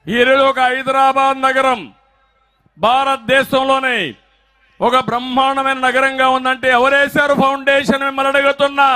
ఈరోజు ఒక హైదరాబాద్ నగరం భారతదేశంలోనే ఒక బ్రహ్మాండమైన నగరంగా ఉందంటే ఎవరేశారు ఫౌండేషన్ మిమ్మల్ని అడుగుతున్నా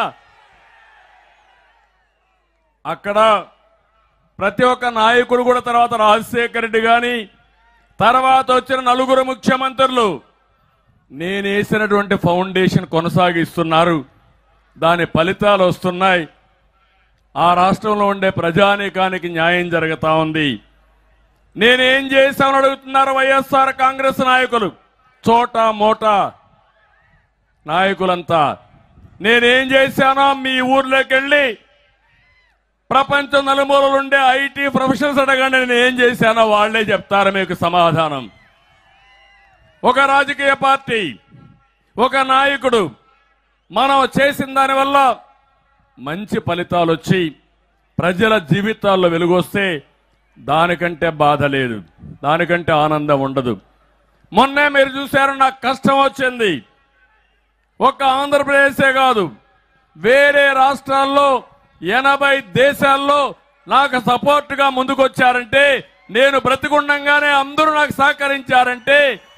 అక్కడ ప్రతి ఒక్క నాయకుడు కూడా తర్వాత రాజశేఖర రెడ్డి గాని తర్వాత వచ్చిన నలుగురు ముఖ్యమంత్రులు నేను వేసినటువంటి ఫౌండేషన్ కొనసాగిస్తున్నారు దాని ఫలితాలు వస్తున్నాయి ఆ రాష్ట్రంలో ఉండే ప్రజానీకానికి న్యాయం జరుగుతా ఉంది నేనేం చేశామని అడుగుతున్నారు వైఎస్ఆర్ కాంగ్రెస్ నాయకులు చోట మోట నాయకులంతా నేనేం చేశానో మీ ఊర్లోకి వెళ్ళి ప్రపంచం నలుమూలలుండే ఐటీ ప్రొఫెషనల్స్ అడగండి నేను ఏం చేశానో వాళ్లే చెప్తారు మీకు సమాధానం ఒక రాజకీయ పార్టీ ఒక నాయకుడు మనం చేసిన దానివల్ల మంచి ఫలితాలు వచ్చి ప్రజల జీవితాల్లో వెలుగొస్తే దానికంటే బాధ లేదు దానికంటే ఆనందం ఉండదు మొన్నే మీరు చూశారు నాకు కష్టం వచ్చింది ఒక్క ఆంధ్రప్రదేశే కాదు వేరే రాష్ట్రాల్లో ఎనభై దేశాల్లో నాకు సపోర్ట్గా ముందుకొచ్చారంటే నేను బ్రతికుండంగానే అందరూ నాకు సహకరించారంటే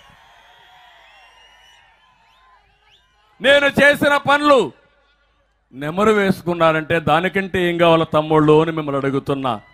నేను చేసిన పనులు నెమరు వేసుకున్నారంటే దానికంటే ఏం కావాలో తమ్ముళ్ళు అని మిమ్మల్ని అడుగుతున్నా